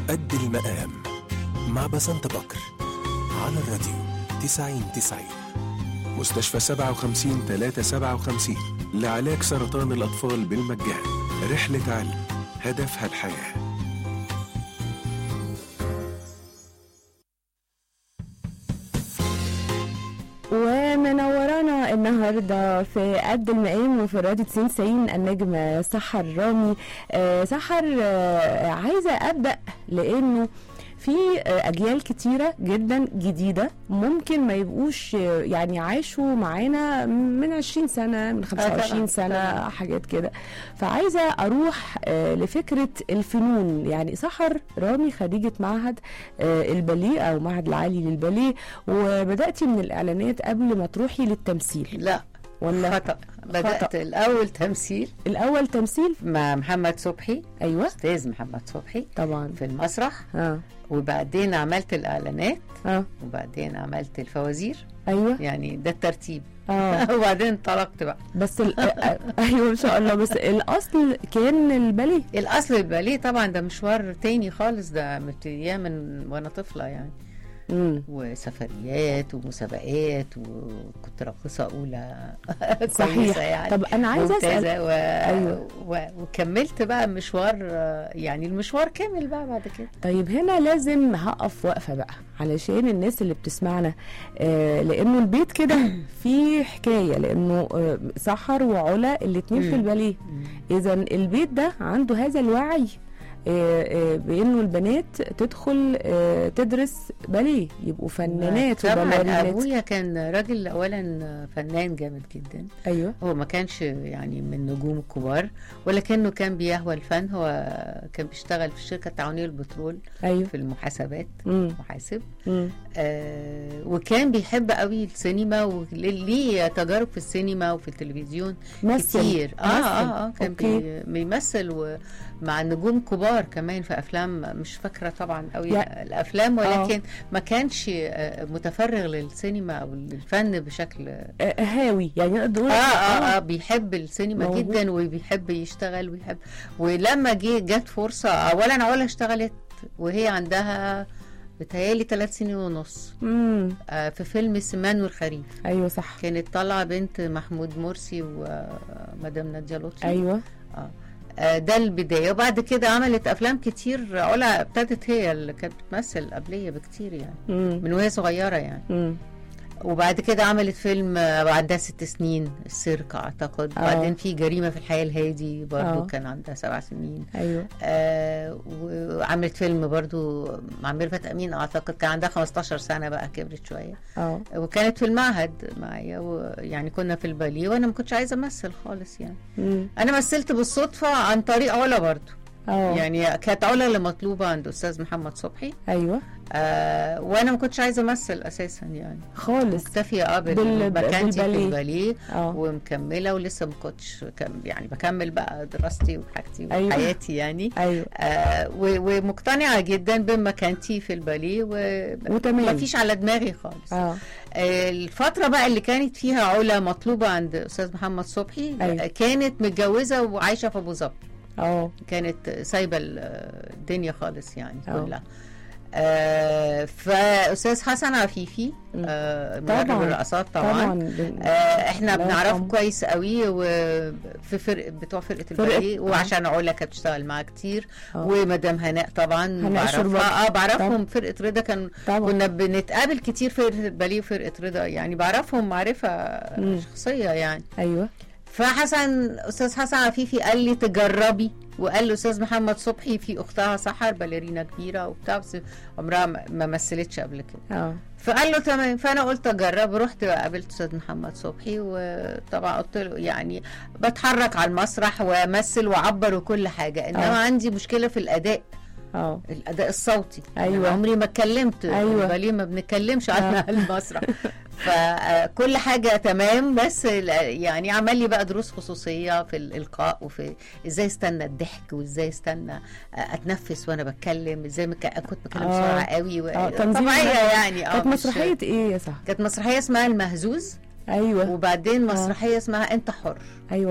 قد المقام مع بسنت بكر على الراديو 90 90 مستشفى 57 357 لعلاج سرطان الأطفال بالمجان رحلة علم هدفها الحياه ومنورانا النهارده في قد المقام وفي الراديو 90 90 النجم سحر رامي آه سحر آه عايزه ابدا لانه في اجيال كتيره جدا جديده ممكن ما يبقوش يعني عاشوا معانا من 20 سنه من 25 سنه حاجات كده فعايزه اروح لفكره الفنون يعني سحر رامي خريجه معهد الباليه او معهد العالي للباليه وبداتي من الاعلانات قبل ما تروحي للتمثيل لا ولا خطأ بدأت خطأ. الأول تمثيل الاول تمثيل مع محمد صبحي ايوه أستاذ محمد صبحي طبعا في المسرح اه وبعدين عملت الإعلانات اه وبعدين عملت الفوازير ايوه يعني ده الترتيب اه وبعدين انطلقت بقى بس ال... آه، ايوه ان شاء الله بس الاصل كان الباليه الأصل الباليه طبعا ده مشوار تاني خالص ده مبتدئية من وأنا طفلة يعني امم وسفريات ومسابقات وكنت راقصة أولى صحيح كويسة يعني طب انا عايزه اسال ممتازة و... أيوة. و... وكملت بقى مشوار يعني المشوار كامل بقى بعد كده طيب هنا لازم هقف وقفه بقى علشان الناس اللي بتسمعنا آه لانه البيت كده فيه حكايه لانه آه سحر وعلا الاتنين في مم. الباليه اذا البيت ده عنده هذا الوعي آه، آه، بانه البنات تدخل آه، تدرس باليه يبقوا فنانات طبعا وباليرينات ابويا كان راجل اولا فنان جامد جدا ايوه هو ما كانش يعني من النجوم الكبار ولكنه كان بيهوى الفن هو كان بيشتغل في شركه تعاونيه البترول ايوه في المحاسبات مم. محاسب مم. آه وكان بيحب قوي السينما وليه تجارب في السينما وفي التلفزيون مثل كتير اه مثل. اه اه كان أوكي. بي- بيمثل ومع نجوم كبار كمان في افلام مش فاكره طبعا قوي يع- الافلام آه. ولكن ما كانش آه، متفرغ للسينما او للفن بشكل اه آه، هاوي يعني نقدر نقول اه اه بيحب السينما موهوب. جدا وبيحب يشتغل ويحب ولما جه جت فرصه اولا علا اشتغلت وهي عندها بتهيالي ثلاث سنين ونص امم آه، في فيلم سمان والخريف ايوه صح كانت طالعه بنت محمود مرسي ومدام ناديه لطفي ايوه آه، ده البدايه وبعد كده عملت افلام كتير علا ابتدت هي اللي كانت بتمثل قبليه بكتير يعني امم من وهي صغيره يعني امم وبعد كده عملت فيلم آه، عندها ست سنين السيرك اعتقد آه. بعدين في جريمه في الحياه الهادي برضو آه. كان عندها سبع سنين ايوه آه وعملت فيلم برضو مع ميرفت امين اعتقد كان عندها 15 سنه بقى كبرت شويه اه وكانت في المعهد معايا ويعني كنا في الباليه وانا ما كنتش عايزه امثل خالص يعني امم انا مثلت بالصدفه عن طريق علا برضو اه يعني كانت علا اللي مطلوبه عند استاذ محمد صبحي ايوه آه وانا ما كنتش عايزه امثل اساسا يعني خالص مكتفيه اه بال- بال- مكانتي في بالباليه. الباليه اه ومكمله ولسه ما كنتش كم- يعني بكمل بقى دراستي وحاجتي أيوة. وحياتي يعني ايوه آه و- ومقتنعه جدا بمكانتي في الباليه وتمام. ومفيش على دماغي خالص اه آه، الفترة بقى اللي كانت فيها علا مطلوبة عند أستاذ محمد صبحي أيوة. آه، كانت متجوزة وعايشة في أبو ظبي اه كانت سايبة ال- الدنيا خالص يعني أه. كلها آه فأستاذ حسن عفيفي مم. آه طبعاً. مدرب الرقصات طبعا, طبعا طبعا. بن- آه احنا الله بنعرفه يرحمه. كويس قوي وفي فرق بتوع فرقه الباليه آه. وعشان علا كانت بتشتغل معاه كتير آه. ومدام هناء طبعا هناء شربات. بعرفها اه بعرفهم فرقه رضا كان طبعا كنا بنتقابل كتير في فرقه الباليه وفرقه رضا يعني بعرفهم معرفه مم. شخصيه يعني ايوه فحسن استاذ حسن عفيفي قال لي تجربي وقال له استاذ محمد صبحي في اختها سحر باليرينا كبيره وبتاع بس عمرها ما ما مثلتش قبل كده اه فقال له تمام فانا قلت اجرب رحت قابلت استاذ محمد صبحي وطبعا قلت له يعني بتحرك على المسرح وامثل واعبر وكل حاجه انما آه. عندي مشكله في الاداء اه الاداء الصوتي أيوة. أنا عمري ما اتكلمت أيوة. باليه ما بنتكلمش على المسرح فكل حاجه تمام بس ال- يعني عمل لي بقى دروس خصوصيه في الالقاء وفي ازاي استنى الضحك وازاي استنى اتنفس وانا بتكلم ازاي مك... كنت بتكلم آه. بسرعه قوي و... آه، تنظيم طبيعيه النفس. يعني اه كانت مش- مسرحيه ايه يا صاحبي كانت مسرحيه اسمها المهزوز ايوه وبعدين مسرحيه اسمها انت حر ايوه